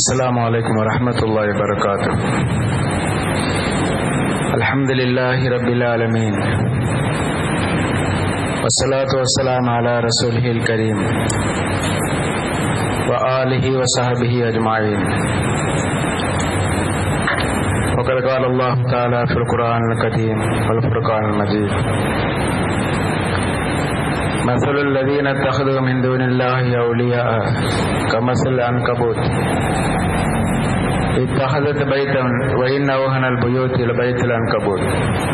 السلام عليكم ورحمة الله وبركاته الحمد لله رب العالمين والصلاة والسلام على رسوله الكريم وآله وصحبه أجمعين وقد قال الله تعالى في القرآن الكريم والفرقان المجيد مثل الذين اتخذوا من دون الله أولياء كمثل العنكبوت اتخذت بيتا وإن أوهن البيوت لبيت العنكبوت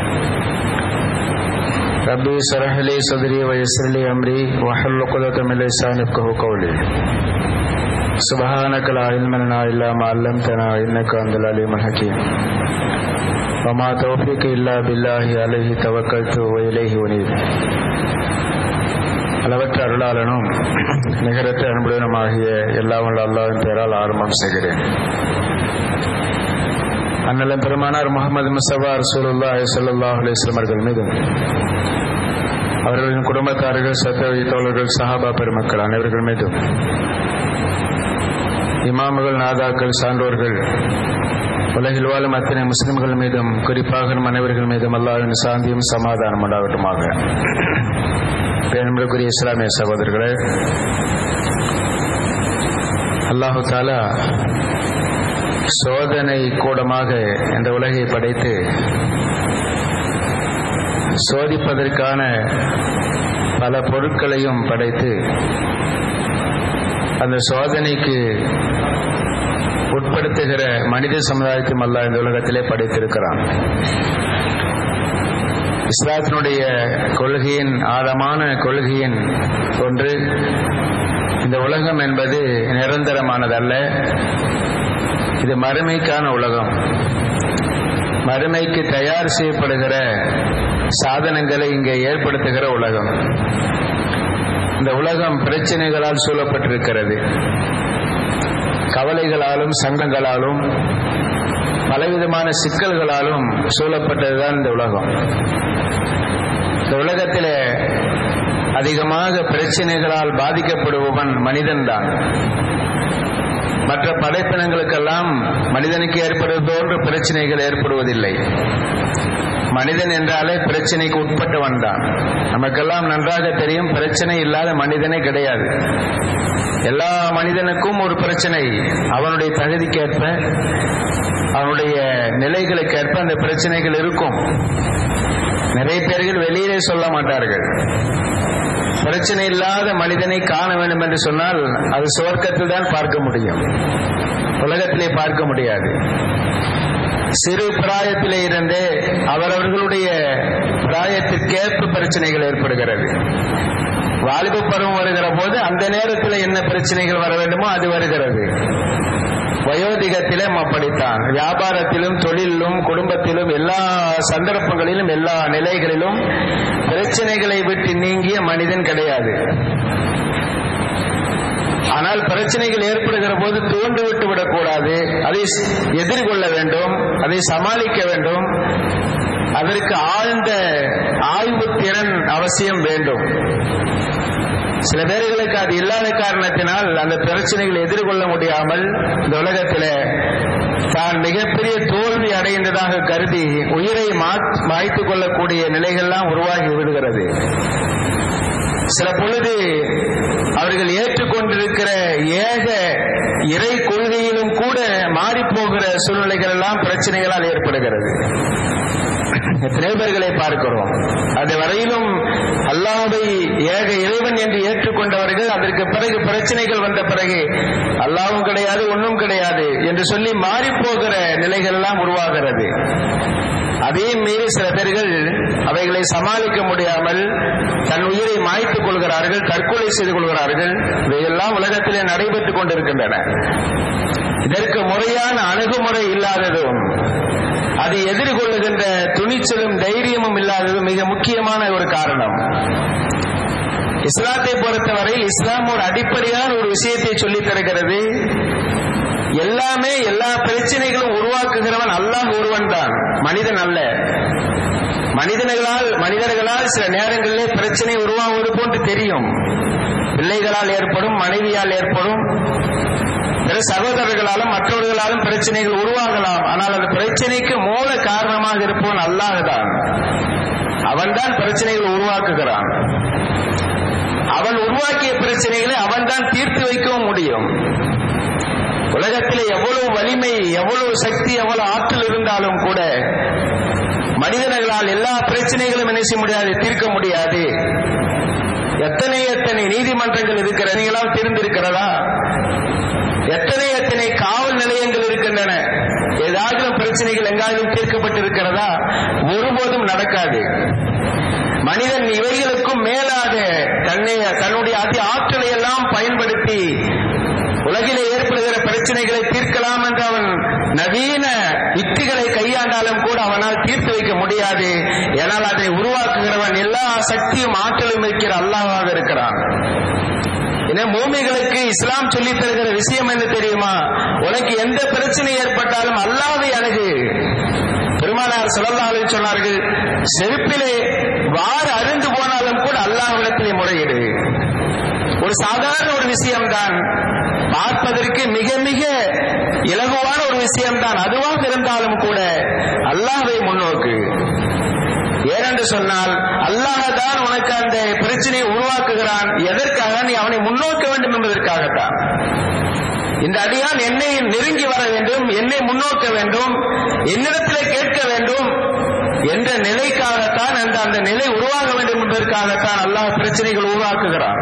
ربي اشرح لي صدري ويسر لي أمري واحلل عقدة من لساني يفقهوا قولي سبحانك لا علم لنا إلا ما علمتنا إنك أنت العليم الحكيم وما توفيقي إلا بالله عليه توكلت وإليه أنيب அளவற்ற அருளாளனும் நிகரற்ற அன்புடனுமாகிய எல்லாம் உள்ள அல்லாவின் பெயரால் ஆரம்பம் செய்கிறேன் அண்ணலம் பெருமானார் முகமது முஸ்தபா ரசூலுல்லா சல்லாஹ் அலிஸ்லாம் அவர்கள் மீதும் அவர்களின் குடும்பத்தார்கள் சத்தவி தோழர்கள் சஹாபா பெருமக்கள் அனைவர்கள் மீதும் இமாமுகள் நாதாக்கள் சான்றோர்கள் உலகில் வாழும் அத்தனை முஸ்லிம்கள் மீதும் குறிப்பாக நம் அனைவர்கள் மீதும் அல்லாவின் சாந்தியும் சமாதானம் உண்டாகட்டுமாக பேரன்புக்குரிய இஸ்லாமிய சகோதரர்களே அல்லாஹு தாலா சோதனை கூடமாக இந்த உலகை படைத்து சோதிப்பதற்கான பல பொருட்களையும் படைத்து அந்த சோதனைக்கு உட்படுத்துகிற மனித சமுதாயத்தையும் அல்ல இந்த உலகத்திலே படைத்திருக்கிறான் இஸ்லாத்தினுடைய கொள்கையின் ஆழமான கொள்கையின் ஒன்று இந்த உலகம் என்பது நிரந்தரமானதல்ல இது மறுமைக்கான உலகம் மறுமைக்கு தயார் செய்யப்படுகிற சாதனங்களை இங்கே ஏற்படுத்துகிற உலகம் இந்த உலகம் பிரச்சனைகளால் சூழப்பட்டிருக்கிறது கவலைகளாலும் சங்கங்களாலும் பலவிதமான சிக்கல்களாலும் சூழப்பட்டதுதான் இந்த உலகம் இந்த உலகத்தில் அதிகமாக பிரச்சனைகளால் பாதிக்கப்படுபவன் மனிதன்தான் மற்ற படைப்பினங்களுக்கெல்லாம் மனிதனுக்கு ஏற்படுவது போன்ற பிரச்சனைகள் ஏற்படுவதில்லை மனிதன் என்றாலே பிரச்சனைக்கு உட்பட்டவன் தான் நமக்கெல்லாம் நன்றாக தெரியும் பிரச்சனை இல்லாத மனிதனே கிடையாது எல்லா மனிதனுக்கும் ஒரு பிரச்சனை அவனுடைய தகுதிக்கேற்ப அவனுடைய நிலைகளுக்கேற்ப அந்த பிரச்சனைகள் இருக்கும் நிறைய பேர்கள் வெளியிலே சொல்ல மாட்டார்கள் பிரச்சனை இல்லாத மனிதனை காண வேண்டும் என்று சொன்னால் அது சுவர்க்கத்தில் தான் பார்க்க முடியும் உலகத்திலே பார்க்க முடியாது சிறு பிராயத்திலே இருந்தே அவரவர்களுடைய பிராயத்திற்கேற்ப பிரச்சனைகள் ஏற்படுகிறது வாலிப பருவம் வருகிற போது அந்த நேரத்தில் என்ன பிரச்சனைகள் வர வேண்டுமோ அது வருகிறது வயோதிகத்திலும் அப்படித்தான் வியாபாரத்திலும் தொழிலும் குடும்பத்திலும் எல்லா சந்தர்ப்பங்களிலும் எல்லா நிலைகளிலும் பிரச்சனைகளை விட்டு நீங்கிய மனிதன் கிடையாது ஆனால் பிரச்சனைகள் ஏற்படுகிற போது தூண்டு விட்டு விடக்கூடாது அதை எதிர்கொள்ள வேண்டும் அதை சமாளிக்க வேண்டும் அதற்கு ஆழ்ந்த ஆய்வு திறன் அவசியம் வேண்டும் சில பேர்களுக்கு அது இல்லாத காரணத்தினால் அந்த பிரச்சனைகளை எதிர்கொள்ள முடியாமல் இந்த உலகத்தில் தான் மிகப்பெரிய தோல்வி அடைந்ததாக கருதி உயிரை மாய்த்துக் கொள்ளக்கூடிய நிலைகள்லாம் உருவாகி விடுகிறது சில பொழுது அவர்கள் ஏற்றுக்கொண்டிருக்கிற ஏக இறை கொள்கையிலும் கூட மாறிப்போகிற சூழ்நிலைகள் எல்லாம் பிரச்சனைகளால் ஏற்படுகிறது எத்தனை பேர்களை பார்க்கிறோம் அது வரையிலும் அல்லாவை ஏக இறைவன் என்று ஏற்றுக்கொண்டவர்கள் அதற்கு பிறகு பிரச்சனைகள் வந்த பிறகு அல்லாவும் கிடையாது ஒன்றும் கிடையாது என்று சொல்லி மாறிப்போகிற நிலைகள் எல்லாம் உருவாகிறது அதே மீறி சில பேர்கள் அவைகளை சமாளிக்க முடியாமல் தன் உயிரை மாய்த்துக் கொள்கிறார்கள் தற்கொலை செய்து கொள்கிறார்கள் இவையெல்லாம் உலகத்திலே நடைபெற்றுக் கொண்டிருக்கின்றன இதற்கு முறையான அணுகுமுறை இல்லாததும் அதை எதிர்கொள்ளுகின்ற துணிச்சலும் தைரியமும் இல்லாதது மிக முக்கியமான ஒரு காரணம் இஸ்லாத்தை பொறுத்தவரையில் இஸ்லாம் ஒரு அடிப்படையான ஒரு விஷயத்தை சொல்லித் தருகிறது எல்லாமே எல்லா பிரச்சனைகளும் உருவாக்குகிறவன் அல்லாஹ் ஒருவன் தான் மனிதன் அல்ல மனிதர்களால் மனிதர்களால் சில நேரங்களிலே பிரச்சனை உருவாகுவது போன்று தெரியும் பிள்ளைகளால் ஏற்படும் மனைவியால் ஏற்படும் வேறு சகோதரர்களாலும் மற்றவர்களாலும் பிரச்சனைகள் உருவாகலாம் ஆனால் அந்த பிரச்சனைக்கு மூல காரணமாக இருப்பவன் அல்லாஹ்தான் அவன்தான் பிரச்சனைகள் உருவாக்குகிறான் அவன் உருவாக்கிய பிரச்சனைகளை அவன்தான் தீர்த்து வைக்கவும் முடியும் உலகத்திலே எவ்வளவு வலிமை எவ்வளவு சக்தி எவ்வளவு ஆற்றல் இருந்தாலும் கூட மனிதர்களால் எல்லா பிரச்சனைகளும் என்ன செய்ய முடியாது தீர்க்க முடியாது எத்தனை எத்தனை நீதிமன்றங்கள் இருக்கிற நீங்களாம் தெரிந்திருக்கிறதா எத்தனை எத்தனை காவல் நிலையங்கள் இருக்கின்றன ஏதாவது பிரச்சனைகள் எங்காவது தீர்க்கப்பட்டிருக்கிறதா ஒருபோதும் நடக்காது மனிதன் இவைகளுக்கும் மேலாக தன்னை தன்னுடைய அதி ஆற்றலை எல்லாம் பயன்படுத்தி உலகிலே ஏற்படுகிற பிரச்சனைகளை தீர்க்கலாம் என்று அவன் நவீன யுக்திகளை கையாண்டாலும் கூட அவனால் தீர்த்து வைக்க முடியாது ஏனால் அதை உருவாக்குகிறவன் எல்லா சக்தியும் ஆற்றலும் இருக்கிற அல்லாஹாக இருக்கிறான் ஏன்னா மூமிகளுக்கு இஸ்லாம் சொல்லித் தருகிற விஷயம் என்ன தெரியுமா உனக்கு எந்த பிரச்சனை ஏற்பட்டாலும் அல்லாவை அணுகு பெருமானார் சொல்லல்லாஹு சொன்னார்கள் செருப்பிலே வாறு அருந்து போனாலும் கூட அல்லாஹ்விடத்திலே முறையிடு ஒரு சாதாரண ஒரு விஷயம்தான் பார்ப்பதற்கு மிக மிக இலகுவான ஒரு விஷயம்தான் அதுவாக இருந்தாலும் கூட அல்லாஹ்வை முன்னோக்கு ஏனென்று சொன்னால் அல்லாஹ் தான் உனக்கு அந்த பிரச்சனையை உருவாக்குகிறான் எதற்காக நீ அவனை முன்னோக்க வேண்டும் என்பதற்காகத்தான் இந்த அடியான் என்னை நெருங்கி வர வேண்டும் என்னை முன்னோக்க வேண்டும் என்னிடத்திலே கேட்க வேண்டும் என்ற நிலைக்காகத்தான் அந்த அந்த நிலை உருவாக வேண்டும் என்பதற்காகத்தான் அல்லாஹ் பிரச்சனைகள் உருவாக்குகிறான்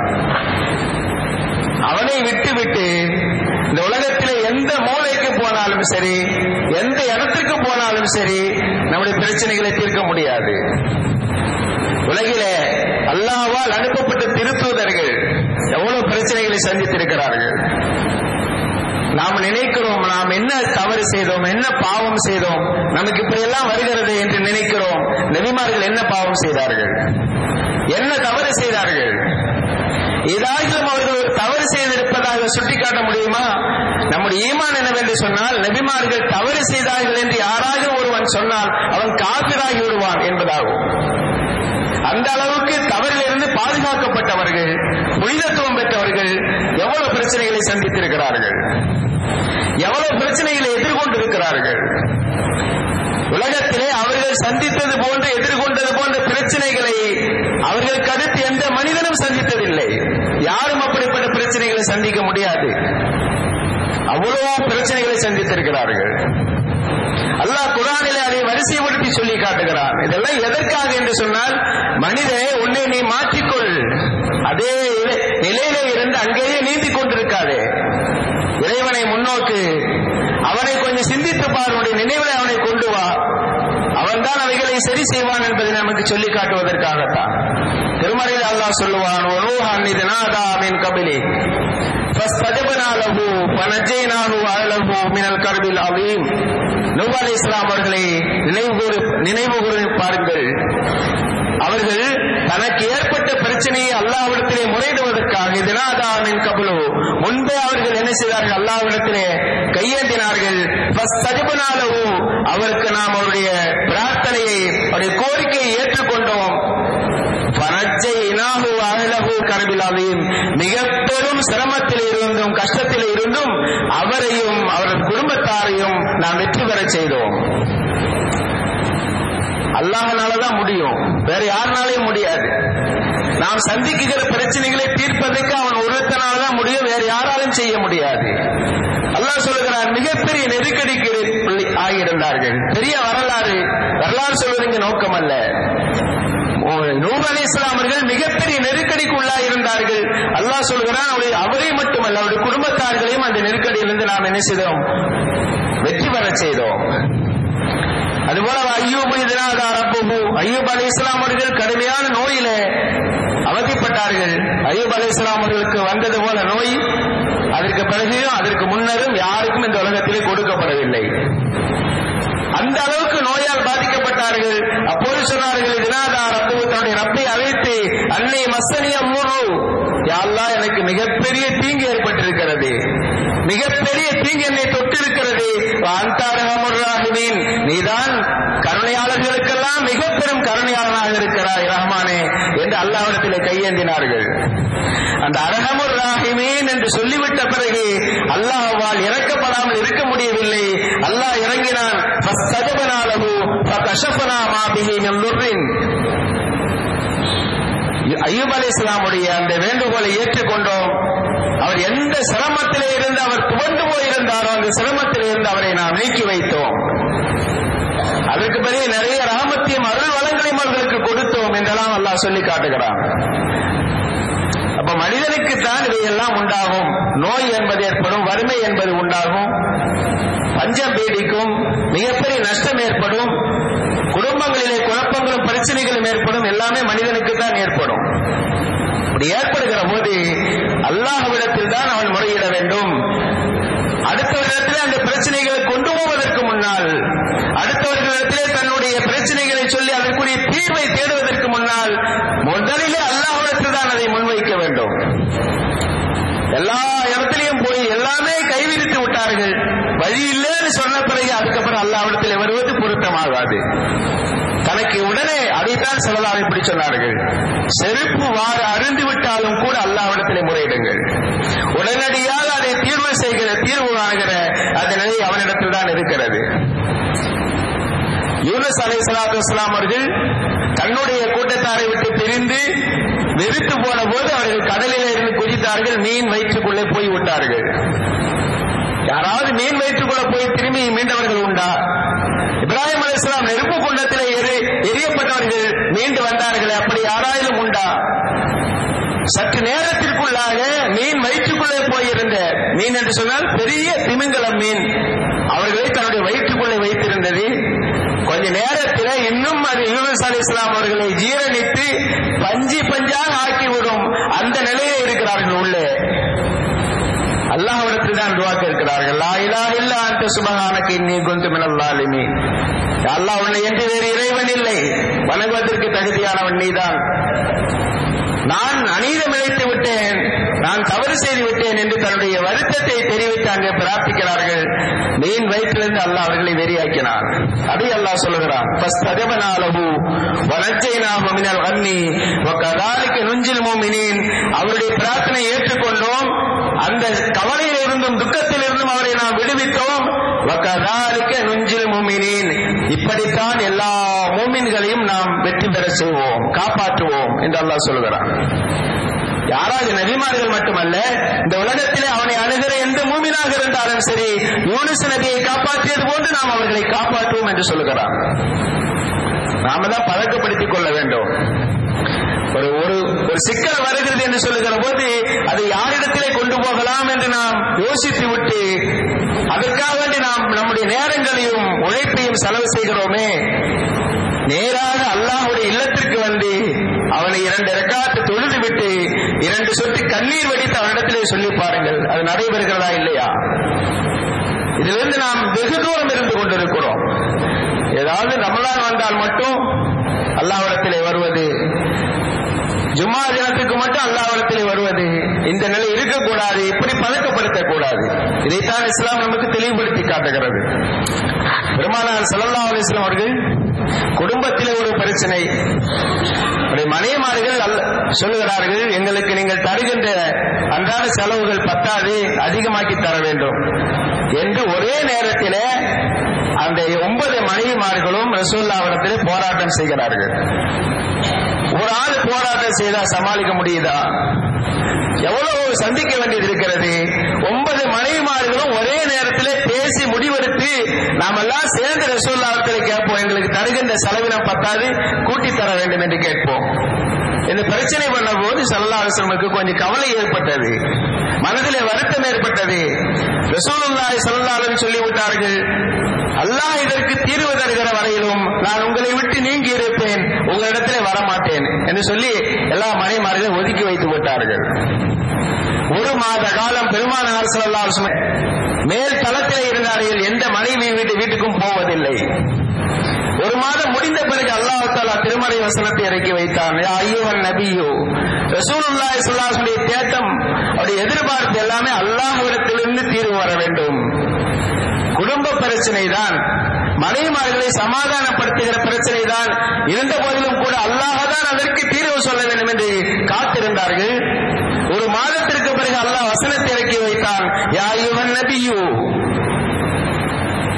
அவனை விட்டு விட்டு இந்த உலகத்திலே எந்த மூலைக்கு போனாலும் சரி எந்த இடத்திற்கு போனாலும் சரி நம்முடைய பிரச்சனைகளை தீர்க்க முடியாது உலகிலே அல்லாவால் அனுப்பப்பட்ட திருத்தூதர்கள் எவ்வளவு பிரச்சனைகளை சந்தித்திருக்கிறார்கள் நாம் நினைக்கிறோம் நாம் என்ன தவறு செய்தோம் என்ன பாவம் செய்தோம் நமக்கு இப்படி எல்லாம் வருகிறது என்று நினைக்கிறோம் நபிமார்கள் என்ன பாவம் செய்தார்கள் என்ன தவறு செய்தார்கள் ஏதாயிலும் அவர்கள் ஒரு தவறு செய்திருப்பதாக சுட்டிக்காட்ட முடியுமா நம்முடைய ஈமான் என்னவென்று சொன்னால் நபிமார்கள் தவறு செய்தார்கள் என்று யாராவது ஒருவன் சொன்னால் அவன் காப்பிராகி விடுவான் என்பதாகும் அந்த அளவுக்கு தவறிலிருந்து பாதுகாக்கப்பட்டவர்கள் புனிதத்துவம் பெற்றவர்கள் எவ்வளவு பிரச்சனைகளை சந்தித்திருக்கிறார்கள் எவ்வளவு பிரச்சனைகளை எதிர்கொண்டிருக்கிறார்கள் உலகத்திலே அவர்கள் சந்தித்தது போன்று எதிர்கொண்டது போன்ற பிரச்சனைகளை அவர்களுக்கு அடுத்து எந்த மனிதனும் சந்தித்ததில்லை யாரும் அப்படிப்பட்ட பிரச்சனைகளை சந்திக்க முடியாது அவ்வளவு பிரச்சனைகளை சந்தித்திருக்கிறார்கள் அல்லாஹ் குரானிலே அதை வரிசைப்படுத்தி சொல்லி காட்டுகிறான் இதெல்லாம் எதற்காக என்று சொன்னால் மனிதனே உன்னை நீ மாற்றிக்கொள் அதே நிலையிலே இருந்து அங்கேயே நீந்திக் கொண்டிருக்காதே இறைவனை முன்னோக்கு அவனை கொஞ்சம் சிந்தித்து பார் உன்னுடைய நினைவில் அவனை கொண்டு வா அவன்தான் அவைகளை சரி செய்வான் என்பதை நமக்கு சொல்லி காட்டுவதற்காகத்தான் திருமறையில் அல்லாஹ் சொல்லுவான் ஒருவன் இது நாதாமின் கபிலி فاستجبنا له فنجيناه واهله من الكرب العظيم நூஹ் அலைஹிஸ் இஸ்லாம் அவர்களை நினைவு நினைவு பாருங்கள் அவர்கள் தனக்கு ஏற்பட்ட பிரச்சனையை அல்லாவிடத்திலே முறையிடுவதற்காக தினாதாமின் கபலு முன்பே அவர்கள் என்ன செய்தார்கள் அல்லாவிடத்திலே கையேந்தினார்கள் அவருக்கு நாம் அவருடைய பிரார்த்தனையை அவருடைய கோரிக்கையை ஏற்றுக்கொண்டோம் கரபிலாவையும் மிக பெரும் சிரமத்தில் இருந்தும் கஷ்டத்தில் இருந்தும் அவரையும் அவரது குடும்பத்தாரையும் நாம் வெற்றி பெற செய்தோம் அல்லாஹனாலதான் முடியும் வேற யாருனாலையும் முடியாது நாம் சந்திக்குகிற பிரச்சனைகளை தீர்ப்பதற்கு அவன் ஒருத்தனால்தான் முடியும் வேற யாராலும் செய்ய முடியாது அல்லாஹ் சொல்லுகிறார் மிகப்பெரிய நெருக்கடிக்கு ஆகியிருந்தார்கள் பெரிய வரலாறு வரலாறு சொல்வது இங்கு நோக்கம் அல்ல நூர் அலி இஸ்லாமர்கள் மிகப்பெரிய நெருக்கடிக்கு உள்ளாயிருந்தார்கள் அல்லாஹ் சொல்கிறான் அவருடைய அவரை மட்டுமல்ல அவருடைய குடும்பத்தார்களையும் அந்த நெருக்கடியிலிருந்து நாம் என்ன செய்தோம் வெற்றி பெற செய்தோம் அதுபோல ஐயூப் இதனாதாரப்பு ஐயூப் அலி இஸ்லாம் அவர்கள் கடுமையான நோயில அவதிப்பட்டார்கள் ஐயூப் அலி இஸ்லாம் அவர்களுக்கு வந்தது போல நோய் அதற்கு பிறகும் அதற்கு முன்னரும் யாருக்கும் இந்த உலகத்திலே கொடுக்கப்படவில்லை அந்த அளவுக்கு நோயால் பாதிக்கப்பட்டார்கள் அப்போது சொன்னார்கள் தினாதார் அப்பு தன்னுடைய ரப்பை அழைத்து அன்னை மசனிய முரு யாழ்லா எனக்கு மிகப்பெரிய தீங்கு ஏற்பட்டிருக்கிறது மிகப்பெரிய தீங்கு என்னை தொட்டிருக்கிறது அந்தாரகமுராகுமீன் நீதான் கருணையாளர்களுக்கெல்லாம் மிக பெரும் கருணையாளனாக இருக்கிறாய் ரஹ்மானே என்று அல்லாவிடத்திலே கையேந்தினார்கள் அந்த அரகமுர் ராஹிமீன் என்று சொல்லிவிட்ட பிறகு அல்லாஹ்வால் கஷபனா மாபிஹி மின் துர்ரின் ஐயூப் அலி இஸ்லாமுடைய அந்த வேண்டுகோளை ஏற்றுக்கொண்டோம் அவர் எந்த சிரமத்திலே இருந்து அவர் துவண்டு போயிருந்தாரோ அந்த சிரமத்திலே இருந்து அவரை நாம் நீக்கி வைத்தோம் அதற்கு பிறகு நிறைய ராமத்தையும் அருள் வளங்களையும் அவர்களுக்கு கொடுத்தோம் என்றெல்லாம் அல்லாஹ் சொல்லி காட்டுகிறான் அப்ப மனிதனுக்கு தான் இவையெல்லாம் உண்டாகும் நோய் என்பது ஏற்படும் வறுமை என்பது உண்டாகும் பஞ்சம் பீடிக்கும் மிகப்பெரிய நஷ்டம் ஏற்படும் குடும்பங்களிலே குழப்பங்களும் பிரச்சனைகளும் ஏற்படும் எல்லாமே மனிதனுக்கு தான் ஏற்படும் அப்படி ஏற்படுகிற போது அல்லாஹ்விடத்தில் தான் அவன் முறையிட வேண்டும் அடுத்தவர்களிடத்திலே அந்த பிரச்சனைகளை கொண்டு போவதற்கு முன்னால் அடுத்தவர்களிடத்திலே தன்னுடைய பிரச்சனைகளை சொல்லி அதற்குரிய தீர்வை தேடுவதற்கு முன்னால் முதலிலே அல்லாஹ்விடத்தில் தான் அதை முன்வைக்க வேண்டும் எல்லா இடத்திலையும் போய் எல்லாமே கைவிரித்து விட்டார்கள் வழி இல்லைன்னு சொன்ன பிறகு அதுக்கப்புறம் அல்லாவிடத்தில் வருவது பொருத்தமாகாது தனக்கு உடனே அதைத்தான் சொல்லலாம் இப்படி சொன்னார்கள் செருப்பு வார அருந்து விட்டாலும் கூட அல்லாவிடத்திலே முறையிடுங்கள் உடனடியாக அதை தீர்வு செய்கிற தீர்வு காணுகிற அந்த நிலை அவனிடத்தில் தான் இருக்கிறது யூனஸ் அலை சலாத்து வஸ்லாம் அவர்கள் தன்னுடைய கூட்டத்தாரை விட்டு பிரிந்து வெறுத்து போன போது அவர்கள் கடலிலே இருந்து குதித்தார்கள் மீன் வயிற்றுக்குள்ளே போய் விட்டார்கள் யாராவது மீன் வயிற்றுக்குள்ள போய் திரும்பி மீண்டவர்கள் உண்டா இப்ராஹிம் அலி இஸ்லாம் நெருப்பு குண்டத்திலே எரி எரியப்பட்டவர்கள் மீண்டு வந்தார்களே அப்படி யாராயிலும் உண்டா சற்று நேரத்திற்குள்ளாக மீன் வயிற்றுக்குள்ளே போயிருந்த மீன் என்று சொன்னால் பெரிய திமிங்கலம் மீன் அவர்களை தன்னுடைய வயிற்றுக்குள்ளே வைத்திருந்தது கொஞ்ச நேரத்தில் இன்னும் அது யூனஸ் அலி இஸ்லாம் அவர்களை ஜீரணித்து பஞ்சி பஞ்சாக ஆக்கிவிடும் அந்த நிலையிலே இருக்கிறார்கள் உள்ளே அல்லாஹ்விடத்தில் தான் துவா கேட்கிறார்கள் லா இலாஹ இல்லா அன்த சுபஹானக இன்னி குன்து மினல் லாலிமீன் அல்லாஹ் உன்னை என்று வேறு இறைவன் இல்லை வணங்குவதற்கு தகுதியானவன் நீதான் நான் அநீதம் இழைத்து விட்டேன் நான் தவறு செய்து விட்டேன் என்று தன்னுடைய வருத்தத்தை தெரிவித்து அங்கே பிரார்த்திக்கிறார்கள் மீன் வயிற்றிலிருந்து அல்லாஹ் அவர்களை வெறியாக்கினான் அதை அல்லாஹ் சொல்லுகிறான் ஃபஸ்தஜபனாலஹு வனஜ்ஜைனாஹு மினல் கன்னி வகதாலிக நுஞ்சில் முஃமினீன் அவருடைய பிரார்த்தனை ஏற்றுக்கொண்டோம் அந்த கவலையில் இருந்தும் துக்கத்தில் இருந்தும் அவரை நாம் விடுவித்தோம் வகதாலிக நுஞ்சில் முஃமினீன் இப்படித்தான் எல்லா மூமின்களையும் நாம் வெற்றி பெற செய்வோம் காப்பாற்றுவோம் என்று அல்லாஹ் சொல்கிறான் யாராவது நபிமார்கள் மட்டுமல்ல இந்த உலகத்திலே அவனை அணுகிற எந்த மூமினாக இருந்தாலும் சரி யூனிஸ் நபியை காப்பாற்றியது போன்று நாம் அவர்களை காப்பாற்றுவோம் என்று சொல்லுகிறான் நாம தான் பழக்கப்படுத்திக் கொள்ள வேண்டும் ஒரு ஒரு ஒரு சிக்கல் வருகிறது என்று சொல்லுகிற போது அதை யாரிடத்திலே கொண்டு போகலாம் என்று நாம் யோசித்து விட்டு அதற்காக வேண்டி நாம் நம்முடைய நேரங்களையும் உழைப்பையும் செலவு செய்கிறோமே நேராக அல்லாஹுடைய இல்லத்திற்கு வந்து அவனை இரண்டு ரெக்காத்து தொழுது விட்டு இரண்டு சொட்டு கண்ணீர் வடித்து அவனிடத்திலே சொல்லி பாருங்கள் அது நடைபெறுகிறதா இல்லையா இதிலிருந்து நாம் வெகு தூரம் இருந்து கொண்டிருக்கிறோம் ஏதாவது ரமலான் வந்தால் மட்டும் அல்லாஹ்விடத்திலே வருவது ஜும்மா தினத்துக்கு மட்டும் அல்லாஹ்விடத்திலே வருவது இந்த நிலை இருக்கக்கூடாது இப்படி பழக்கப்படுத்தக் கூடாது இதைத்தான் இஸ்லாம் நமக்கு தெளிவுபடுத்தி காட்டுகிறது பெருமானார் ஸல்லல்லாஹு அலைஹி வஸல்லம் அவர்கள் குடும்பத்திலே ஒரு பிரச்சனை அவருடைய மனைவிமார்கள் அல்ல சொல்லுகிறார்கள் எங்களுக்கு நீங்கள் தருகின்ற அன்றாட செலவுகள் பத்தாது அதிகமாக்கி தர வேண்டும் என்று ஒரே நேரத்திலே அந்த ஒன்பது மனைவிமார்களும் ரசூல்லாவிடத்திலே போராட்டம் செய்கிறார்கள் ஒரு ஆள் போராட்டம் செய்தா சமாளிக்க முடியுதா எவ்வளவு சந்திக்க வேண்டியது இருக்கிறது ஒன்பது மனைவிமார்களும் ஒரே நேரத்தில் பேசி முடிவெடுத்து நாம் எல்லாம் சேர்ந்து ரசூல்லாவிடத்தில் கேட்போம் எங்களுக்கு தருகின்ற செலவினம் பத்தாது கூட்டி தர வேண்டும் என்று கேட்போம் இந்த பிரச்சனை பண்ண போது சல்லாஹனுக்கு கொஞ்சம் கவலை ஏற்பட்டது மனதிலே வருத்தம் ஏற்பட்டது ரசூலுல்லாஹி ஸல்லல்லாஹு சொல்லிவிட்டார்கள் அல்லாஹ் இதற்கு தீர்வு தருகிற வரையிலும் நான் உங்களை விட்டு நீங்கி இருப்பேன் உங்களிடத்திலே வரமாட்டேன் என்று சொல்லி எல்லா மனைமார்களையும் ஒதுக்கி வைத்து விட்டார்கள் ஒரு மாத காலம் பெருமானார் ஸல்லல்லாஹு மேல் தளத்திலே இருந்தார்கள் எந்த மனைவி வீட்டு வீட்டுக்கும் போவதில்லை ஒரு மாதம் முடிந்த பிறகு அல்லாஹ் தாலா திருமறை வசனத்தை இறக்கி வைத்தான் யா ஐயோவன் நபியோ ரசூலுல்லாஹி ஸல்லல்லாஹு அலைஹி தேட்டம் அவருடைய எதிர்பார்ப்பு எல்லாமே அல்லாஹ்விடத்திலிருந்து தீர்வு வர வேண்டும் குடும்ப பிரச்சனை தான் மனைவிமார்களை சமாதானப்படுத்துகிற பிரச்சனை தான் இருந்த போதிலும் கூட அல்லாஹ் தான் அதற்கு தீர்வு சொல்ல வேண்டும் என்று காத்திருந்தார்கள் ஒரு மாதத்திற்கு பிறகு அல்லாஹ் வசனத்தை இறக்கி வைத்தான் யா ஐயோவன் நபியோ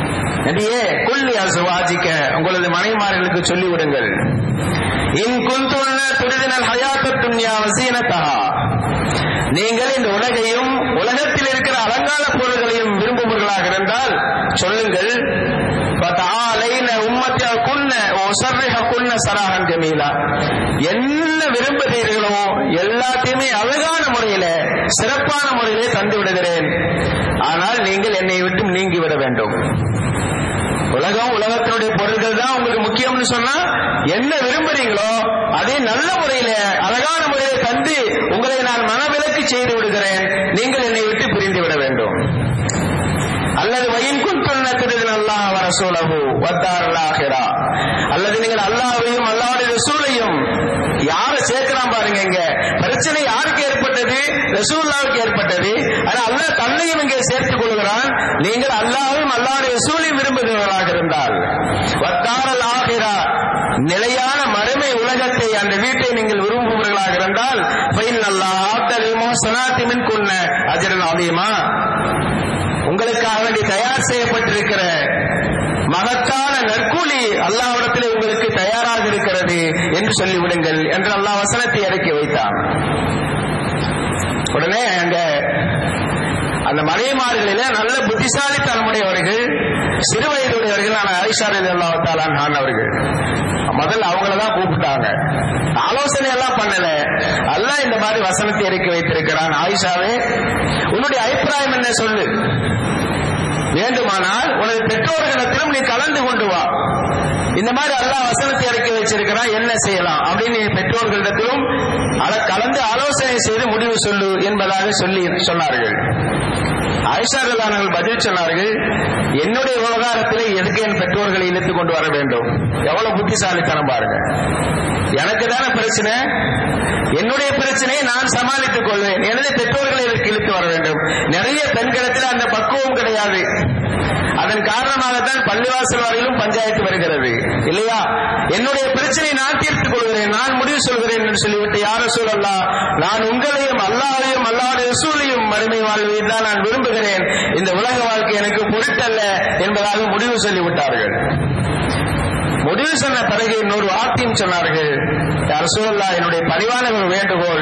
நபியே குல்லி அசுவாஜிக்க உங்களது மனைமார்களுக்கு சொல்லிவிடுங்கள் இன் குந்துள்ள துரிதினல் ஹயாத்து துன்யா வசீனத்தஹா நீங்கள் இந்த உலகையும் உலகத்தில் இருக்கிற அலங்கார பொருள்களையும் விரும்புபவர்களாக இருந்தால் சொல்லுங்கள் உம்மத்தியா குன்ன ஒசர்ரிக குன்ன சராகன் ஜமீலா என்ன விரும்புகிறீர்களோ எல்லாத்தையுமே அழகான முறையில சிறப்பான முறையிலே தந்து விடுகிறேன் ஆனால் நீங்கள் என்னை விட்டு நீங்கி விட வேண்டும் உலகம் உலகத்தினுடைய பொருட்கள் தான் உங்களுக்கு முக்கியம்னு சொன்னா என்ன விரும்புறீங்களோ அதை நல்ல முறையில அழகான முறையில தந்து உங்களை நான் மனவிலக்கு செய்து விடுகிறேன் நீங்கள் என்னை விட்டு பிரிந்து விட வேண்டும் அல்லது வயின் குன்துன்ன திருதின் அல்லாஹ் வரசூலகு வத்தார் அல்லாஹிரா அல்லது நீங்கள் அல்லாஹையும் அல்லாவுடைய ரசூலையும் யார சேர்க்கிறான் பாருங்க இங்க பிரச்சனை யாருக்கு ஏற்பட்டது ரசூல்லாவுக்கு ஏற்பட்டது ஆனா அல்லாஹ் தன்னையும் இங்கே சேர்த்துக் கொள்கிறான் நீங்கள் அல்லாஹையும் அல்லாவுடைய ரசூலையும் விரும்புகிறவர்களாக இருந்தால் வத்தாரல் ஆகிரா நிலையான மறுமை உலகத்தை அந்த வீட்டை நீங்கள் விரும்புபவர்களாக இருந்தால் ஃபைன் அல்லாஹ் ஆத்தலிமோ சனாத்திமின் குன்ன அஜரன் அதிகமா உங்களுக்காக வேண்டி தயார் செய்யப்பட்டிருக்கிற மகத்தான நற்கூலி அல்லாவிடத்தில் உங்களுக்கு தயாராக இருக்கிறது என்று சொல்லிவிடுங்கள் என்று அல்லாஹ் வசனத்தை இறக்கி வைத்தான் உடனே அங்க அந்த மலைமார்களில நல்ல புத்திசாலித்தனமுடையவர்கள் சிறு வயதுடையவர்கள் ஆயிஷா ரலி அல்லாஹாலான் அவர்கள் முதல்ல அவங்கள தான் கூப்பிட்டாங்க ஆலோசனை எல்லாம் பண்ணல அல்லாஹ் இந்த மாதிரி வசனத்தை இறக்கி வைத்திருக்கிறான் ஆயிஷாவே உன்னுடைய அபிப்பிராயம் என்ன சொல்லு வேண்டுமானால் உனது பெற்றோர்களிடத்திலும் நீ கலந்து கொண்டு வா இந்த மாதிரி அல்லாஹ் வசனத்தை இறக்கி வச்சிருக்கிறான் என்ன செய்யலாம் அப்படின்னு நீ பெற்றோர்களிடத்திலும் அத- கலந்து ஆலோசனை செய்து முடிவு சொல்லு என்பதாக சொல்லி சொன்னார்கள் ஆயிஷா ரலியல்லாஹு பதில் சொன்னார்கள் என்னுடைய விவகாரத்தில் எதுக்கு என் பெற்றோர்களை இழுத்து கொண்டு வர வேண்டும் எவ்வளவு புத்திசாலித்தனம் பாருங்க எனக்கு தானே பிரச்சனை என்னுடைய பிரச்சனையை நான் சமாளித்துக் கொள்வேன் எனது பெற்றோர்களை இதற்கு இழுத்து வர வேண்டும் நிறைய பெண்களிடத்தில் அந்த பக்குவம் கிடையாது அதன் காரணமாகத்தான் பள்ளிவாசல் வரையிலும் பஞ்சாயத்து வருகிறது இல்லையா என்னுடைய பிரச்சனையை நான் தீர்த்துக் கொள்கிறேன் நான் முடிவு சொல்கிறேன் என்று சொல்லிவிட்டு யார சொல்லலாம் நான் உங்களையும் அல்லாவையும் அல்லாவுடைய ரசூலையும் மறுமை வாழ்வையும் தான் நான் விரும்புகிறேன் இந்த உலக வாழ்க்கை எனக்கு பொருட்டல்ல என்பதாக முடிவு சொல்லிவிட்டார்கள் முடிவு சொன்ன பிறகு இன்னொரு வார்த்தையும் சொன்னார்கள் அரசுல்லா என்னுடைய பணிவான ஒரு வேண்டுகோள்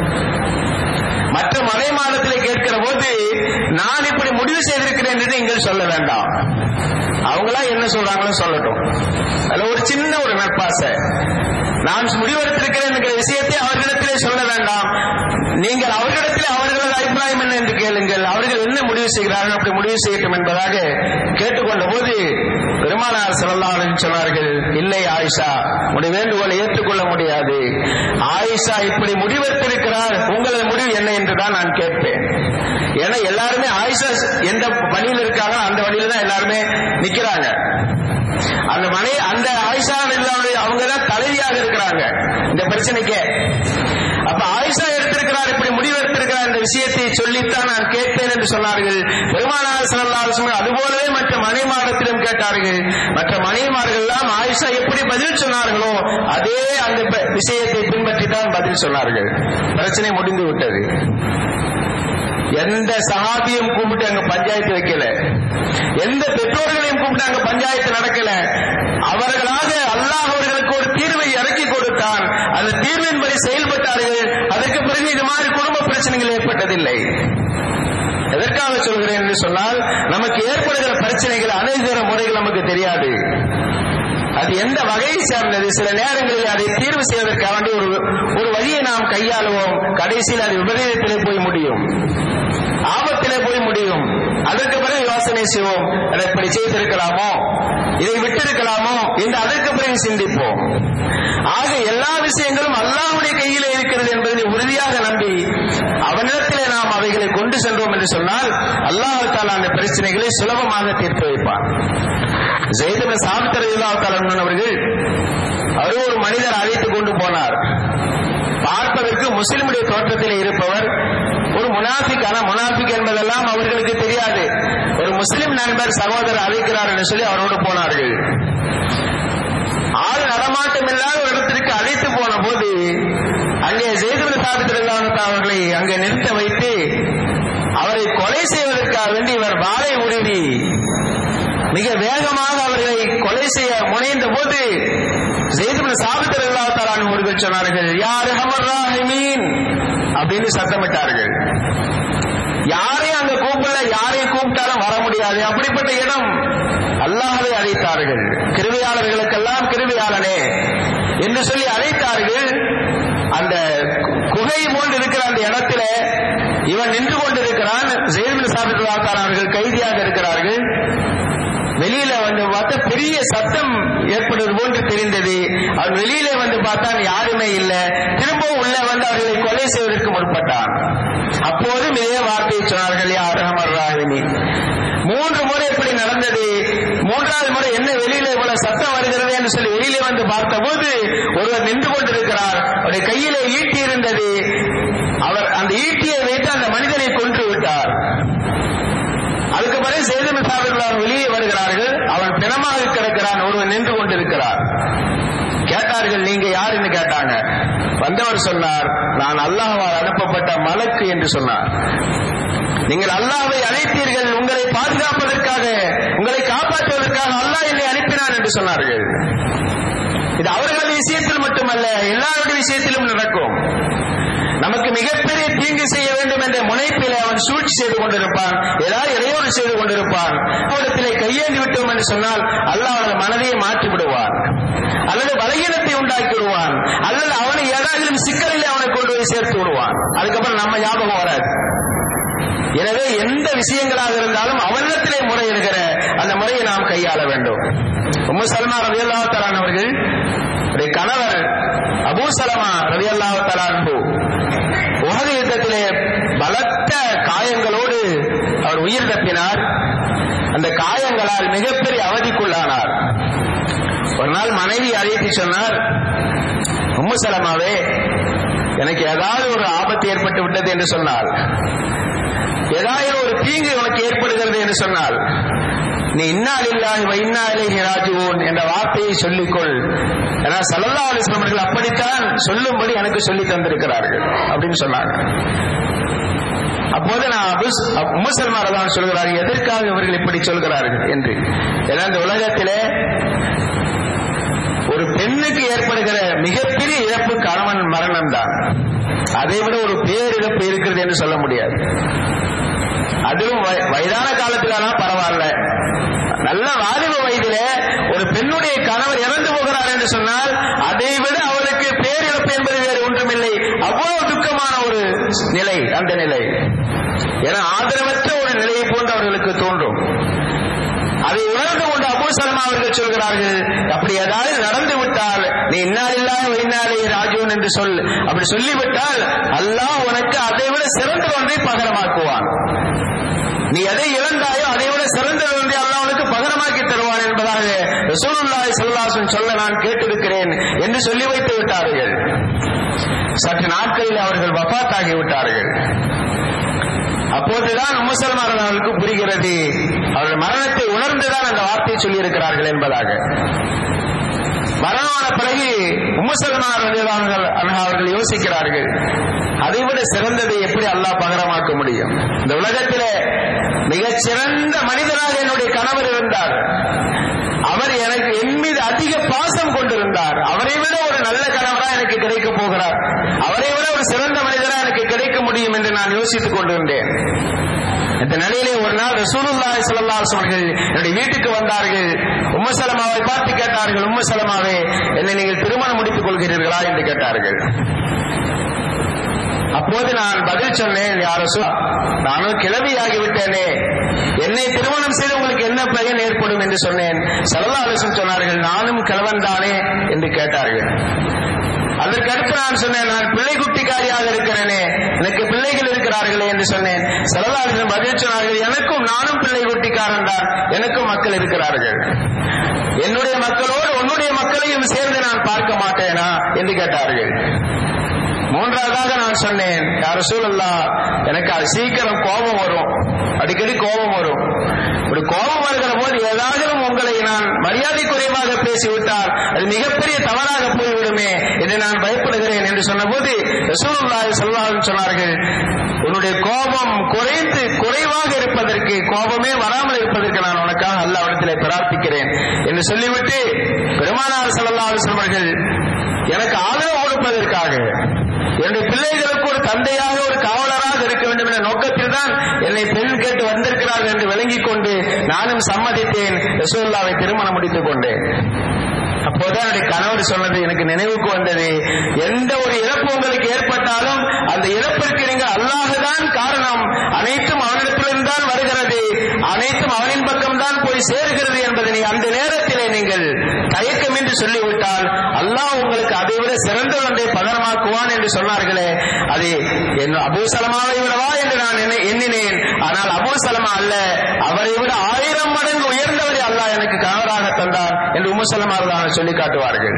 மற்ற மலை மாதத்திலே கேட்கிற போது நான் இப்படி முடிவு செய்திருக்கிறேன் என்று நீங்கள் சொல்ல வேண்டாம் அவங்களா என்ன சொல்றாங்களோ சொல்லட்டும் அதுல ஒரு சின்ன ஒரு நட்பாசை நான் முடிவெடுத்திருக்கிறேன் என்கிற விஷயத்தை அவர்களிடத்திலே சொல்ல வேண்டாம் நீங்கள் அவர்களிடத்திலே அவர்களது அபிப்பிராயம் என்ன என்று கேளுங்கள் அவர்கள் என்ன முடிவு செய்கிறார்கள் அப்படி முடிவு செய்யட்டும் என்பதாக கேட்டுக்கொண்ட போது பெருமானார் செல்லலாம் சொன்னார்கள் இல்லை ஆயிஷா உடைய வேண்டுகோளை ஏற்றுக்கொள்ள முடியாது ஆயிஷா இப்படி முடிவெடுத்திருக்கிறார் உங்களது முடிவு என்ன என்றுதான் நான் கேட்பேன் ஏன்னா எல்லாருமே ஆயிஷா எந்த பணியில் இருக்காங்க அந்த வழியில தான் எல்லாருமே நிக்கிறாங்க அந்த மனை அந்த ஆயிஷா இல்லாமல் அவங்க தான் தலைவியாக இருக்கிறாங்க இந்த பிரச்சனைக்கு அப்ப ஆயிஷா எடுத்திருக்கிறார் இப்படி முடிவு எடுத்திருக்கிறார் இந்த விஷயத்தை சொல்லித்தான் நான் கேட்பேன் என்று சொன்னார்கள் பெருமானார் சல்லாஹ் அதுபோலவே மற்ற மனைமாடத்திலும் கேட்டார்கள் மற்ற மனைமார்கள் எல்லாம் ஆயிஷா எப்படி பதில் சொன்னார்களோ அதே அந்த ப- விஷயத்தை பின்பற்றி தான் பதில் சொன்னார்கள் பிரச்சனை முடிந்து விட்டது எந்த சஹாபியும் கூப்பிட்டு அங்க பஞ்சாயத்து வைக்கல எந்த பெற்றோர்களையும் கூப்பிட்டு அங்க பஞ்சாயத்து நடக்கல அவர்களாக அல்லாஹ் அவர்களுக்கு ஒரு தீர்வை இறக்கி கொடுத்தான் அந்த தீர்வின்படி செயல்பட்டார்கள் அதற்கு பிறகு இது மாதிரி குடும்ப பிரச்சனைகள் ஏற்பட்டதில்லை எதற்காக சொல்கிறேன் என்று சொன்னால் நமக்கு ஏற்படுகிற பிரச்சனைகள் அணுகுகிற முறைகள் நமக்கு தெரியாது அது எந்த வகையை சார்ந்தது சில நேரங்களில் அதை தீர்வு செய்வதற்காக வேண்டி ஒரு ஒரு வழியை நாம் கையாளுவோம் கடைசியில் அது விபரீதத்திலே போய் முடியும் ஆபத்திலே போய் முடியும் அதற்கு பிறகு யோசனை செய்வோம் அதை இப்படி செய்திருக்கலாமோ இதை விட்டிருக்கலாமோ என்று அதற்கு பிறகு சிந்திப்போம் ஆக எல்லா விஷயங்களும் அல்லாஹ்வுடைய கையிலே இருக்கிறது என்பதை உறுதியாக நம்பி அவனிடத்திலே நாம் அவைகளை கொண்டு சென்றோம் என்று சொன்னால் அல்லாஹ் தாலா அந்த பிரச்சனைகளை சுலபமாக தீர்த்து வைப்பான் ஜெயிதன சாபித்தர் இல்லாத்தாளன் அவர்கள் அவர் ஒரு மனிதர் அழைத்துக் கொண்டு போனார் பார்ப்பதற்கு முஸ்லிமுடைய தோற்றத்தில் இருப்பவர் ஒரு முனாஃபிக் ஆனா முனாஃபிக் என்பதெல்லாம் அவர்களுக்கு தெரியாது ஒரு முஸ்லிம் நண்பர் சகோதரர் அழைக்கிறார் என்று சொல்லி அவரோடு போனார்கள் ஆள் நடமாட்டம் இல்லாத ஒரு இடத்திற்கு அழைத்து போன போது அங்கே ஜெயதுல சாபித்திருந்தாங்க அவர்களை அங்கே நிறுத்த வைத்து அவரை கொலை செய்வதற்காக வேண்டி இவர் வாளை உருவி மிக வேகமாக அவர்களை கொலை செய்ய முனைந்த போது ஜெயிதுபின் சாபித்தர் அல்லாத்தாரான் அவர்கள் சொன்னார்கள் யார் ஹமர் ராஹிமீன் அப்படின்னு சத்தமிட்டார்கள் யாரையும் அங்க கூப்பிடல யாரையும் கூப்பிட்டாலும் வர முடியாது அப்படிப்பட்ட இடம் அல்லாஹவை அழைத்தார்கள் கிருவியாளர்களுக்கெல்லாம் கிருவியாளனே என்று சொல்லி அழைத்தார்கள் அந்த குகை போன்று இருக்கிற அந்த இடத்துல இவன் நின்று கொண்டிருக்கிறான் ஜெயபின் சாபித்துல்லாத்தார் அவர்கள் கைதியாக இருக்கிறார்கள் வெளியில வந்து பார்த்தா பெரிய சத்தம் ஏற்படுவது போன்று தெரிந்தது அவன் வெளியில வந்து பார்த்தான் யாருமே இல்லை திரும்பவும் உள்ள வந்து அவர்களை கொலை செய்வதற்கு முற்பட்டான் அப்போதும் இதே வார்த்தையை சொன்னார்கள் யார் ரஹமர் ராகினி மூன்று முறை எப்படி நடந்தது மூன்றாவது முறை என்ன வெளியில இவ்வளவு சத்தம் வருகிறது என்று சொல்லி வெளியில வந்து பார்த்தபோது ஒருவர் நின்று கொண்டிருக்கிறார் அவருடைய கையிலே ஈட்டி இருந்தது அவர் அந்த ஈட்டியை வைத்து அந்த மனிதனை கொன்று விட்டார் அதுக்கு பிறகு சேதம் சாப்பிடுறார் வெளியே வருகிறார்கள் அவன் பிணமாக கிடக்கிறான் ஒருவன் நின்று கொண்டிருக்கிறார் கேட்டார்கள் நீங்க யாருன்னு கேட்டாங்க வந்தவர் சொன்னார் நான் அல்லாஹ்வால் அனுப்பப்பட்ட மலக்கு என்று சொன்னார் நீங்கள் அல்லாஹ்வை அழைத்தீர்கள் உங்களை பாதுகாப்பதற்காக உங்களை காப்பாற்றுவதற்காக அல்லாஹ் என்னை அனுப்பினான் என்று சொன்னார்கள் இது அவர்கள் விஷயத்தில் மட்டுமல்ல எல்லாருடைய விஷயத்திலும் நடக்கும் நமக்கு மிகப்பெரிய தீங்கு செய்ய வேண்டும் என்ற முனைப்பில் அவன் சூழ்ச்சி செய்து கொண்டிருப்பான் ஏதாவது இடையூறு செய்து கொண்டிருப்பான் அவரிடத்திலே கையேந்தி விட்டோம் என்று சொன்னால் அல்லாஹ் அவனது மனதையே மாற்றி விடுவான் அல்லது பலகீனத்தை உண்டாக்கி விடுவான் அல்லது அவனை ஏதாவது சிக்கலில் அவனை கொண்டு போய் சேர்த்து விடுவான் அதுக்கப்புறம் நம்ம ஞாபகம் வராது எனவே எந்த விஷயங்களாக இருந்தாலும் அவனிடத்திலே முறையிடுகிற அந்த முறையை நாம் கையாள வேண்டும் உம்மு சல்மா ரவி அல்லாஹ் தலான் அவர்கள் அவருடைய கணவர் அபூ சலமா ரவி அல்லாஹ் தலான்பு உலக யுத்தத்திலே பலத்த காயங்களோடு அவர் உயிர் தப்பினார் அந்த காயங்களால் மிகப்பெரிய அவதிக்குள்ளானார் ஒரு நாள் மனைவி அழைத்து சொன்னார் உம்மு சலமாவே எனக்கு ஏதாவது ஒரு ஆபத்து ஏற்பட்டு விட்டது என்று சொன்னார் ஏதாவது ஒரு தீங்கு உனக்கு ஏற்படுகிறது என்று சொன்னால் நீ இன்னால் இல்லாஹி இன்னா இலைஹி ராஜுவோன் என்ற வார்த்தையை சொல்லிக்கொள் ஏன்னா சல்லல்லா அலிஸ்லாம் அவர்கள் அப்படித்தான் சொல்லும்படி எனக்கு சொல்லி தந்திருக்கிறார்கள் அப்படின்னு சொன்னாங்க அப்போது நான் முசல்மார் தான் சொல்கிறார்கள் எதற்காக இவர்கள் இப்படி சொல்கிறார்கள் என்று ஏன்னா இந்த உலகத்திலே ஒரு பெண்ணுக்கு ஏற்படுகிற மிகப்பெரிய இழப்பு கணவன் மரணம் தான் அதை விட ஒரு பேரிழப்பு இருக்கிறது என்று சொல்ல முடியாது அதுவும் வயதான காலத்திலானா பரவாயில்ல நல்ல வாலிப வயதில ஒரு பெண்ணுடைய கணவர் இறந்து போகிறார் என்று சொன்னால் அதை விட அவருக்கு பேரிழப்பு என்பது வேறு ஒன்றுமில்லை அவ்வளவு துக்கமான ஒரு நிலை அந்த நிலை என ஆதரவற்ற ஒரு நிலையை போன்று அவர்களுக்கு தோன்றும் அதை உணர்ந்து கொண்டு அபூ சலமா அவர்கள் சொல்கிறார்கள் அப்படி ஏதாவது நடந்து விட்டால் நீ இன்னாலில்லா இன்னாலே ராஜுவன் என்று சொல் அப்படி சொல்லிவிட்டால் அல்லாஹ் உனக்கு அதை விட சிறந்த ஒன்றை பகரமாக்குவான் நீ எதை இழந்தாயோ அதை விட சிறந்த ஒன்றை அல்லாஹ் உனக்கு பகரமாக்கி தருவான் என்பதாக ரசூலுல்லாஹி ஸல்லல்லாஹு சொல்ல நான் கேட்டிருக்கிறேன் என்று சொல்லி வைத்து விட்டார்கள் சற்று நாட்களில் அவர்கள் வஃபாத்தாகி விட்டார்கள் அப்போதுதான் முசல்மான் அவர்களுக்கு புரிகிறது அவர்கள் மரணத்தை உணர்ந்துதான் அந்த வார்த்தையை சொல்லியிருக்கிறார்கள் என்பதாக மரணமான பிறகு உம்மசல்மார் அவர்கள் யோசிக்கிறார்கள் அதைவிட சிறந்ததை எப்படி அல்லாஹ் பகரமாக்க முடியும் இந்த உலகத்திலே மிகச் சிறந்த மனிதராக என்னுடைய கணவர் இருந்தார் அவர் எனக்கு என் மீது அதிக பாசம் கொண்டிருந்தார் அவரை விட ஒரு நல்ல கணவரா எனக்கு கிடைக்க போகிறார் அவரை விட ஒரு சிறந்த மனிதரா எனக்கு கிடைக்க முடியும் என்று நான் யோசித்துக் கொண்டிருந்தேன் இந்த நிலையிலே ஒரு நாள் ரசூலுல்லாஹி ஸல்லல்லாஹு அலைஹி அவர்கள் என்னுடைய வீட்டுக்கு வந்தார்கள் உம்மசலமாவை பார்த்து கேட்டார்கள் உம்மசலமாவே என்னை நீங்கள் திருமணம் முடித்துக் கொள்கிறீர்களா என்று கேட்டார்கள் அப்போது நான் பதில் சொன்னேன் யார நானும் கிளவியாகிவிட்டேனே என்னை திருமணம் செய்து உங்களுக்கு என்ன பயன் ஏற்படும் என்று சொன்னேன் சல்லா அலிசன் சொன்னார்கள் நானும் கிழவன் தானே என்று கேட்டார்கள் அதற்கடுத்து நான் சொன்னேன் நான் பிள்ளை குட்டிக்காரியாக இருக்கிறேனே எனக்கு பிள்ளைகள் இருக்கிறார்களே என்று சொன்னேன் சரதாரிசன் பதில் சொன்னார்கள் எனக்கும் நானும் பிள்ளை குட்டிக்காரன் தான் எனக்கும் மக்கள் இருக்கிறார்கள் என்னுடைய மக்களோடு உன்னுடைய மக்களையும் சேர்ந்து நான் பார்க்க மாட்டேனா என்று கேட்டார்கள் மூன்றாவதாக நான் சொன்னேன் யார சூழல்லா எனக்கு அது சீக்கிரம் கோபம் வரும் அடிக்கடி கோபம் வரும் இப்படி கோபம் வருகிற போது ஏதாவது உங்களை நான் மரியாதை குறைவாக பேசிவிட்டால் அது மிகப்பெரிய தவறாக போய்விடுமே என்று நான் பயப்படுகிறேன் என்று சொன்னபோது ரசூலுல்லாஹி ஸல்லல்லாஹு அலைஹி சொன்னார்கள் உன்னுடைய கோபம் குறைந்து குறைவாக இருப்பதற்கு கோபமே வராமல் இருப்பதற்கு நான் உனக்காக அல்லாவிடத்திலே பிரார்த்திக்கிறேன் என்று சொல்லிவிட்டு பெருமானார் ஸல்லல்லாஹு அலைஹி வஸல்லம் அவர்கள் எனக்கு ஆதரவு கொடுப்பதற்காக என்னுடைய பிள்ளைகளுக்கு ஒரு தந்தையாக ஒரு காவலராக இருக்க வேண்டும் என்ற நோக்கத்தில் தான் என்னை பெண் கேட்டு வந்திருக்கிறார்கள் என்று விளங்கிக் கொண்டு நானும் சம்மதித்தேன் ரசூல்லாவை திருமணம் முடித்துக் கொண்டேன் அப்போதான் என்னுடைய கணவர் சொன்னது எனக்கு நினைவுக்கு வந்தது எந்த ஒரு இறப்பு உங்களுக்கு ஏற்பட்டாலும் அந்த இறப்பிற்கு நீங்கள் அல்லாஹுதான் காரணம் அனைத்தும் அவனிடத்திலிருந்து தான் வருகிறது அனைத்தும் அவனின் பக்கம் தான் போய் சேருகிறது என்பதனை அந்த நேரத்திலே நீங்கள் தயக்கம் என்று சொல்லிவிட்டால் அல்லாஹ் உங்களுக்கு அதை விட சிறந்த ஒன்றை பதனமாக்குவான் என்று சொன்னார்களே அது என் அபூ சலமாவை விடவா என்று நான் எண்ணி- எண்ணினேன் ஆனால் அபூ சலமா அல்ல அவரை விட ஆயிரம் மடங்கு உயர்ந்தவரை அல்லாஹ் எனக்கு கணவராக தந்தார் என்று உம்மு சலமாவதாக சொல்லி காட்டுவார்கள்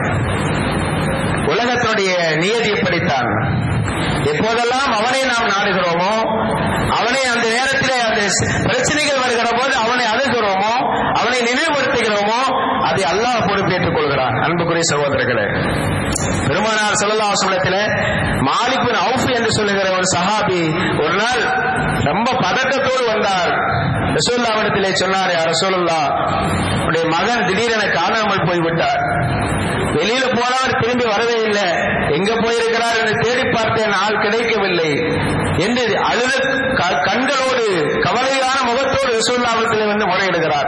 உலகத்தினுடைய நியதி எப்படித்தான் எப்போதெல்லாம் அவனை நாம் நாடுகிறோமோ அவனை அந்த நேரத்திலே அந்த பிரச்சனைகள் வருகிற போது அவனை அணுகிறோமோ அவனை நினைவுபடுத்துகிறோமோ அதை அல்லாஹ் பொறுப்பேற்றுக் கொள்கிறான் அன்புக்குரிய சகோதரர்களே பெருமானார் ஸல்லல்லாஹு அலைஹி வஸல்லத்திலே மாலிக் பின் அவுஃப் என்று சொல்லுகிற ஒரு சஹாபி ஒரு நாள் ரொம்ப பதட்டத்தோடு வந்தார் ரசூலுல்லாஹ்விடத்திலே சொன்னார் யா ரசூலுல்லாஹ் உடைய மகன் திடீரென காணாமல் போய்விட்டார் வெளியில போனவர் திரும்பி வரவே இல்லை எங்க போயிருக்கிறார் என்று தேடி பார்த்தேன் ஆள் கிடைக்கவில்லை என்று அழுத க- கண்களோடு கவலையான முகத்தோடு ரசூல்லாவிடத்தில் வந்து முறையிடுகிறார்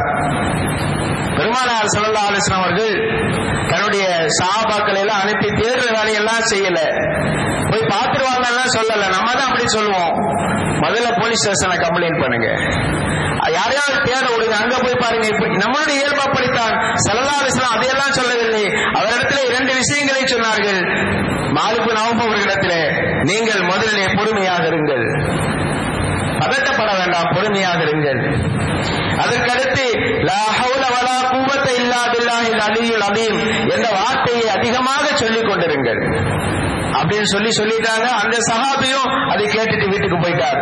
பெருமானார் ஸல்லல்லாஹு அலைஹி வஸல்லம் அவர்கள் தன்னுடைய சஹாபாக்களை எல்லாம் அனுப்பி தேடுற வேலையெல்லாம் செய்யல போய் பார்த்துருவாங்கலாம் சொல்லல நம்ம தான் அப்படி சொல்லுவோம் முதல்ல போலீஸ் ஸ்டேஷனை கம்ப்ளைண்ட் பண்ணுங்க யாரையாவது தேட விடுங்க அங்க போய் பாருங்க இப்ப நம்மளுடைய இயல்பு அப்படித்தான் ஸல்லல்லாஹு அலைஹி வஸல்லம் அதையெல்லாம் சொல்லவில்லை அவரிடத்துல இரண்டு விஷயங்களை சொன்னார்கள் மாலிக்கு நவம் அவர்களிடத்திலே நீங்கள் முதலிலே பொறுமையாக இருங்கள் பதட்டப்பட வேண்டாம் பொறுமையாக இருங்கள் அதற்கடுத்து லா ஹவுல வலா குவத்த இல்லா பில்லாஹில் அலியுல் அலீம் என்ற வார்த்தையை அதிகமாக சொல்லிக் கொண்டிருங்கள் அப்படின்னு சொல்லி சொல்லிட்டாங்க அந்த சஹாபியும் அதை கேட்டுட்டு வீட்டுக்கு போயிட்டார்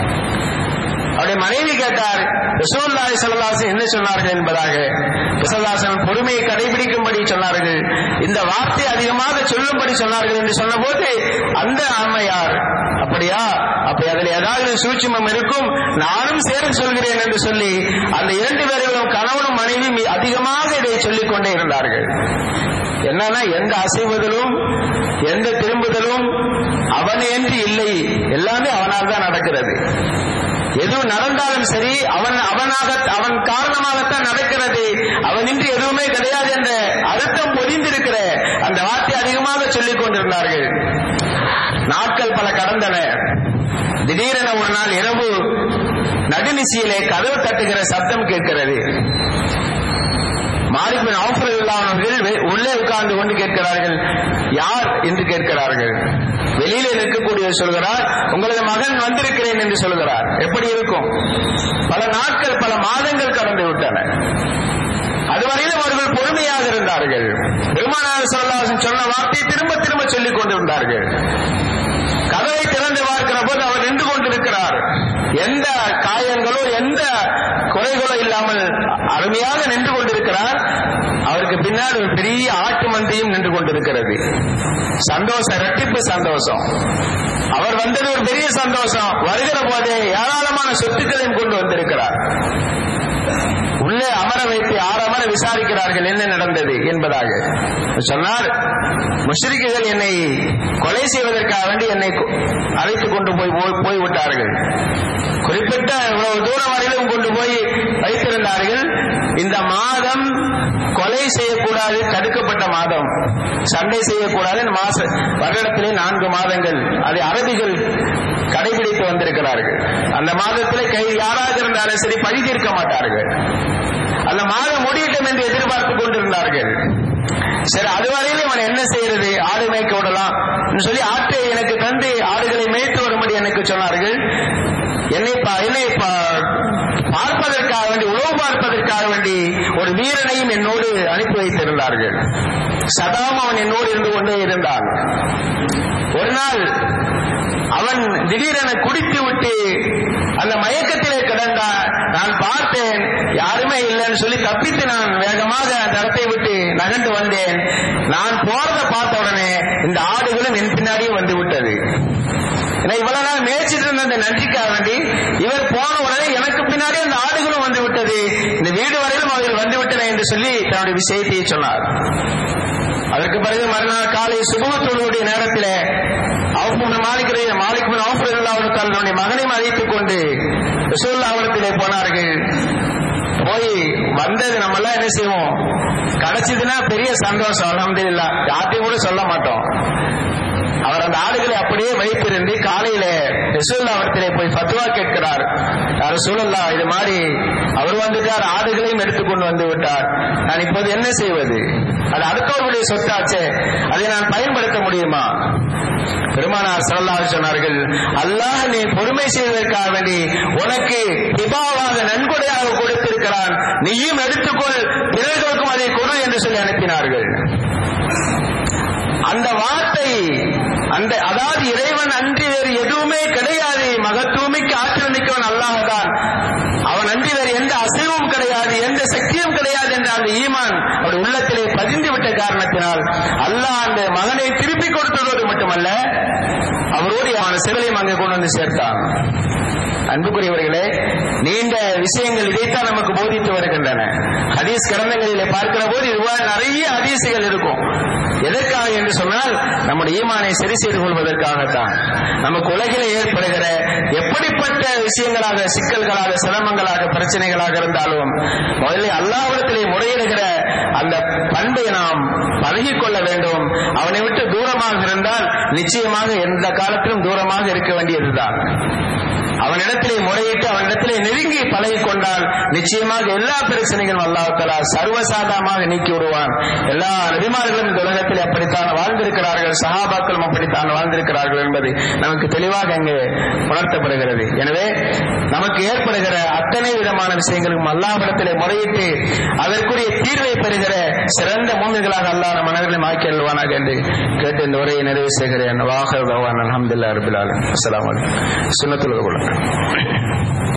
அவருடைய மனைவி கேட்டார் ரசூலுல்லாஹி ஸல்லல்லாஹு அலைஹி வஸல்லம் என்ன சொன்னார்கள் என்பதாக ரசூலுல்லாஹி பொறுமையை கடைபிடிக்கும்படி சொன்னார்கள் இந்த வார்த்தை அதிகமாக சொல்லும்படி சொன்னார்கள் என்று சொன்னபோது அந்த அம்மையார் அப்படியா அப்ப அதில் ஏதாவது சூட்சுமம் இருக்கும் நானும் சேர்ந்து சொல்கிறேன் என்று சொல்லி அந்த இரண்டு பேர்களும் கணவனும் மனைவி அதிகமாக இதை சொல்லிக் கொண்டே இருந்தார்கள் என்னன்னா எந்த அசைவதிலும் எந்த திரும்புதலும் அவன் என்று இல்லை எல்லாமே அவனால் தான் நடக்கிறது எது நடந்தாலும் சரி அவன் அவனாக அவன் காரணமாகத்தான் நடக்கிறது அவனின்றி எதுவுமே கிடையாது என்ற அர்த்தம் பொதிந்திருக்கிற அந்த வார்த்தை அதிகமாக சொல்லிக் கொண்டிருந்தார்கள் நாட்கள் பல கடந்தன திடீரென ஒரு நாள் இரவு நடுநிசியிலே கதவு தட்டுகிற சத்தம் கேட்கிறது மாலிபின் ஆஃபர் இல்லாதவர்கள் வெ- உள்ளே உட்கார்ந்து கொண்டு கேட்கிறார்கள் யார் என்று கேட்கிறார்கள் வெளியில நிற்கக்கூடிய சொல்கிறார் உங்களது மகன் வந்திருக்கிறேன் என்று சொல்கிறார் எப்படி இருக்கும் பல நாட்கள் பல மாதங்கள் கடந்து விட்டன அதுவரையிலும் அவர்கள் பொறுமையாக இருந்தார்கள் பெருமானார் சொல்லலாசன் சொன்ன வார்த்தையை திரும்ப திரும்ப சொல்லிக் கொண்டிருந்தார்கள் கதவை திறந்து பார்க்கிற போது அவர் நின்று கொண்டிருக்கிறார் எந்த காயங்களோ எந்த குறைகளோ இல்லாமல் அருமையாக நின்று கொண்டிருக்கிறார் அவருக்கு பின்னால் ஒரு பெரிய ஆட்டு மந்தையும் நின்று கொண்டிருக்கிறது சந்தோஷம் இரட்டிப்பு சந்தோஷம் அவர் வந்தது ஒரு பெரிய சந்தோஷம் வருகிற போதே ஏராளமான சொத்துக்களையும் கொண்டு வந்திருக்கிறார் உள்ளே அமர வைத்து ஆறு அமர விசாரிக்கிறார்கள் என்ன நடந்தது என்பதாக சொன்னார் முஷ்ரிக்குகள் என்னை கொலை செய்வதற்காக வேண்டி என்னை கொ- அழைத்துக் கொண்டு போய் போய் போய்விட்டார்கள் குறிப்பிட்ட இவ்வளவு தூரம் வரையிலும் கொண்டு போய் வைத்திருந்தார்கள் இந்த மாதம் கொலை செய்யக்கூடாது தடுக்கப்பட்ட மாதம் சண்டை செய்யக்கூடாது இந்த மாச வருடத்திலே நான்கு மாதங்கள் அதை அரபிகள் கடைபிடித்து வந்திருக்கிறார்கள் அந்த மாதத்திலே கை யாராக இருந்தாலும் சரி பழி தீர்க்க மாட்டார்கள் அந்த மாதம் முடியட்டும் என்று எதிர்பார்த்து கொண்டிருந்தார்கள் சரி அதுவரையிலும் இவன் என்ன செய்யறது ஆடு மேய்க்க விடலாம் என்று சொல்லி ஆட்டை எனக்கு தந்து ஆடுகளை மேய்த்து வரும்படி எனக்கு சொன்னார்கள் என்னை பா- என்னை பா- பார்ப்பதற்காக வேண்டி உணவு பார்ப்பதற்காக வேண்டி ஒரு வீரனையும் என்னோடு அனுப்பி வைத்திருந்தார்கள் சதாம் அவன் என்னோடு இருந்து கொண்டே இருந்தான் ஒரு நாள் அவன் திடீரென குடித்து விட்டு அந்த மயக்கத்திலே கிடந்தான் நான் பார்த்தேன் யாருமே இல்லைன்னு சொல்லி தப்பித்து நான் வேகமாக அந்த இடத்தை விட்டு நகர்ந்து வந்தேன் நான் போறத பார்த்த உடனே இந்த ஆடுகளும் என் பின்னாடியே வந்து விட்டது ஏன்னா இவ்வளவு நாள் மேய்ச்சிட்டு இருந்த அந்த நன்றிக்காக வேண்டி இவர் போன உடனே எனக்கு பின்னாடி அந்த ஆடுகளும் வந்து விட்டது இந்த வீடு வரையிலும் அவர்கள் வந்து விட்டன என்று சொல்லி தன்னுடைய விஷயத்தையே சொன்னார் அதற்கு பிறகு மறுநாள் காலை சுபவத்தோடைய நேரத்தில் அவங்க மாலிக்கிற மாலிக் ஆஃபர் அவர்கள் தன்னுடைய மகனையும் அழைத்துக் கொண்டு ரசூல்லாவளத்திலே போனார்கள் போய் வந்தது நம்ம எல்லாம் என்ன செய்வோம் கிடைச்சதுன்னா பெரிய சந்தோஷம் அலமதுல்லா யார்ட்டையும் கூட சொல்ல மாட்டோம் அவர் அந்த ஆடுகளை அப்படியே வைத்திருந்து காலையில ரசூல்லா இடத்திலே போய் ஃபத்வா கேட்கிறார் யார் சூழல்லா இது மாதிரி அவர் வந்துட்டார் ஆடுகளையும் எடுத்துக்கொண்டு வந்து விட்டார் நான் இப்போது என்ன செய்வது அது அடுத்தவர்களுடைய சொத்தாச்சே அதை நான் பயன்படுத்த முடியுமா பெருமானார் சல்லல்லாஹு சொன்னார்கள் அல்லாஹ் நீ பொறுமை செய்வதற்காக வேண்டி உனக்கு இபாவாக நன்கொடையாக கொடுத்திருக்கிறான் நீயும் எடுத்துக்கொள் பிறர்களுக்கும் அதை கொடு என்று சொல்லி அனுப்பினார்கள் அந்த வார்த்தை அந்த அதாவது இறைவன் அன்றி வேறு எதுவுமே கிடையாது மகத்தூமிக்கு ஆற்றல் மிக்கவன் அல்லாஹ்தான் அவன் அன்றி வேறு எந்த அசைவும் கிடையாது எந்த சக்தியும் கிடையாது என்ற அந்த ஈமான் அவர் உள்ளத்திலே பதிந்து விட்ட காரணத்தினால் அல்லாஹ் அந்த மகனை திருப்பி கொடுத்ததோடு மட்டுமல்ல அவரோடு அவன் சிவலையும் அங்கே கொண்டு வந்து சேர்த்தான் அன்புக்குரியவர்களே நீண்ட விஷயங்கள் இதைத்தான் நமக்கு போதித்து வருகின்றன ஹதீஸ் கிரந்தங்களிலே பார்க்கிற போது இதுவாக நிறைய ஹதீசுகள் இருக்கும் எதற்காக என்று சொன்னால் நம்முடைய ஈமானை சரி செய்து கொள்வதற்காகத்தான் நமக்கு உலகிலே ஏற்படுகிற எப்படிப்பட்ட விஷயங்களாக சிக்கல்களாக சிரமங்களாக பிரச்சனைகளாக இருந்தாலும் முதலில் அல்லாவிடத்திலே முறையிடுகிற அந்த பண்பை நாம் பழகிக்கொள்ள வேண்டும் அவனை விட்டு தூரமாக இருந்தால் நிச்சயமாக எந்த காலத்திலும் தூரமாக இருக்க வேண்டியதுதான் அவனிடத்திலே முறையிட்டு அவனிடத்திலே நெருங்கி பழகி கொண்டால் நிச்சயமாக எல்லா பிரச்சனைகளும் அல்லாஹாலா சர்வசாதாரமாக நீக்கி விடுவான் எல்லா நபிமார்களும் இந்த உலகத்தில் அப்படித்தான் வாழ்ந்திருக்கிறார்கள் சஹாபாக்களும் அப்படித்தான் வாழ்ந்திருக்கிறார்கள் என்பது நமக்கு தெளிவாக இங்கே உணர்த்தப்படுகிறது எனவே நமக்கு ஏற்படுகிற அத்தனை விதமான விஷயங்களுக்கும் அல்லாஹிடத்திலே முறையிட்டு அதற்குரிய தீர்வை பெறுகிற சிறந்த மூமிகளாக அல்லாஹ் நம் மனதிலும் ஆக்கி அல்வானாக என்று கேட்டு இந்த உரையை நிறைவு செய்கிறேன் வாஹர் பகவான் அலமதுல்லா ரபிலாலும் அஸ்லாம் வலைக்கம் சுண்ணத்துலக கொள்ளுங்கள்